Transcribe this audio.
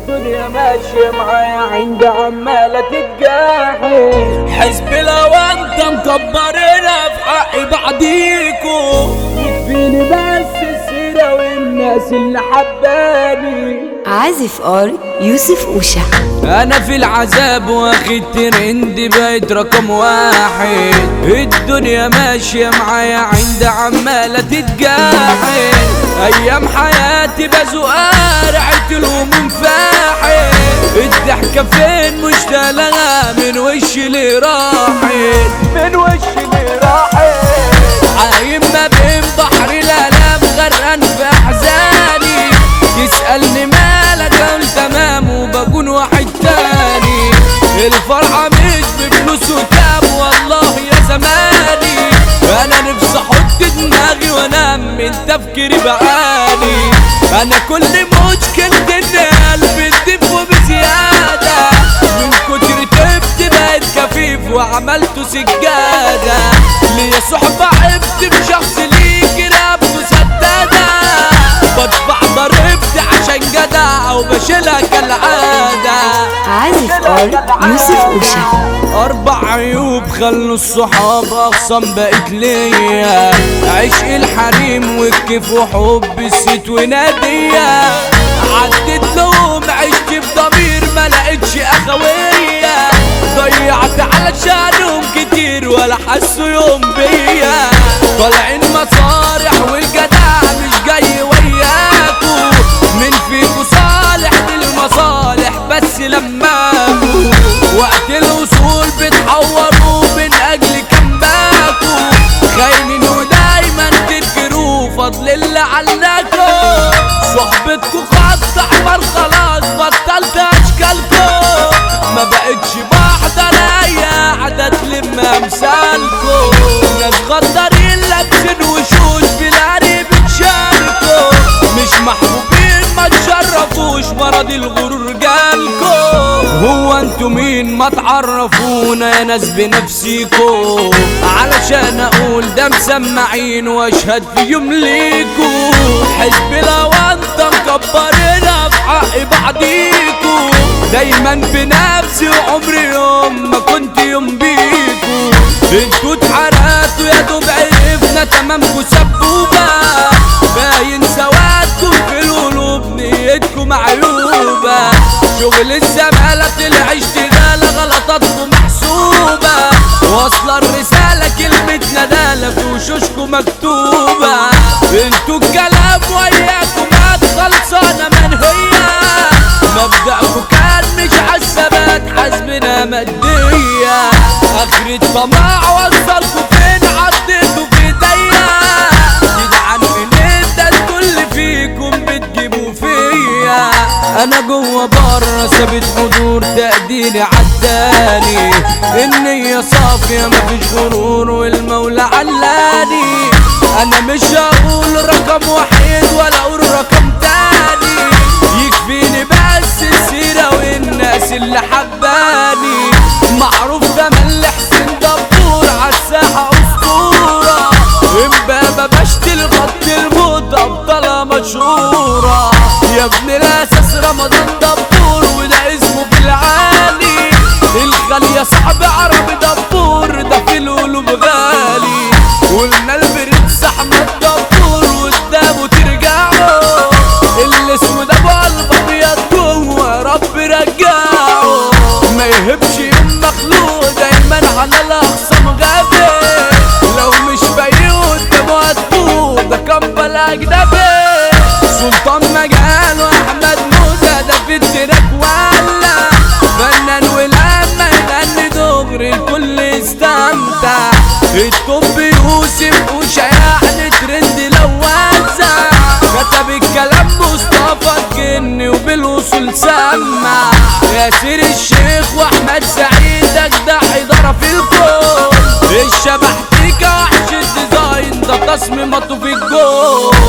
الدنيا ماشية معايا عند عمالة تتجاحد حزب لو انت مكبرنا في حق بعديكو يكفيني بس السيرة والناس اللي حباني عازف ار يوسف اوشا انا في العذاب واخد ترند بقيت رقم واحد الدنيا ماشية معايا عند عمالة تتجاحد ايام حياتي بزقها رعيت الهموم فاحد الضحكة فين مشتاق لها من وشي اللي راحت من وش اللي راحت عايم ما بين بحر الالام غرقان في احزاني يسالني مالك اقول تمام وبكون واحد تاني الفرحه مش بفلوس وتاب والله يا زماني انا نفسي احط دماغي وانام من تفكيري بعاني انا كل مشكلتي ان قلبي الدف وبزياده من كتر تبت بقيت خفيف وعملته سجاده ليا صحبه عبت بشخص ليك رقبته سداده بدفع ضربتي عشان جدع وبشيلها كالعاده عازف ار يوسف اوشا أربع عيوب خلوا الصحاب أخصم بقت ليا عشق الحريم والكيف وحب الست ونادية عدت لهم عشت بضمير ما لقيتش أخوية ضيعت علشانهم كتير ولا حسوا يوم بيا طالعين مصارح والجدع مش جاي وياكو من فيكو صالح للمصالح بس لماكو وقت الوصول بتحوروا من اجل كمباكو خاينين ودايما تنكروا فضل اللي علاكو صحبتكو خط احمر خلاص بطلت اشكالكو ما بقتش بحضر اي قعدة تلم امثالكو ناس غدارين لابسين وشوش بالعري بتشاركوا مش محبوبين ما تشرفوش مرض الغرور جالكو هو انتوا مين ما تعرفونا يا ناس بنفسيكو علشان اقول ده مسمعين واشهد في يوم ليكو حزب لو انت مكبرنا في حق بعضيكو دايما بنفسي وعمري يوم ما كنت يوم بيكو انتوا اتحرقتوا يا دوب عرفنا تمامكو سبوبة باين سوادكم في القلوب نيتكم معيوبة شغل الزمالة طلع اشتغالة غلطاتكم محسوبة واصلة الرسالة كلمة ندالة في وشوشكم مكتوبة انتوا الكلام وياكم خلصانة منهية مبدأكم كان مش عالثبات حاسبنا مادية اخر الطماع وصلكوا فين عديتوا في ايديا جدعان منين ده الكل فيكم بتجيبوا فيا انا جوه بره ثابت حضور تقديري عداني النية صافية مفيش غرور والمولى علاني انا مش هقول رقم واحد ولا اقول رقم تاني يكفيني بس السيرة والناس اللي حباني معروف ده مل حسين دبور عالساحة اسطورة امبابة بشتي خط الموت ابطالة مشهورة يا ابن الاساس رمضان دبور وده اسمه في العالي الغالية صاحب عربي دبور ده في القلوب غالي قلنا البرنس احمد دبور قدامه ترجعوا الاسود ابو قلب ابيض جوه رب رجعه ما يهبش يوم مخلوق دايما على الاخصام غبي لو مش باين قدامه هتفوق ده كان بلا اجنبي سلطان مجال واحمد موسى ده في التراك ولا فنان ولما يغني دغري الكل يستمتع الطب يوسف وشيحن ترند لو وزع كتب الكلام مصطفى الجن وبالوصول سمع ياسر الشيخ واحمد سعيد اجدع اداره في الكون الشبح تيكا وحش الديزاين ده تصميماته في الجون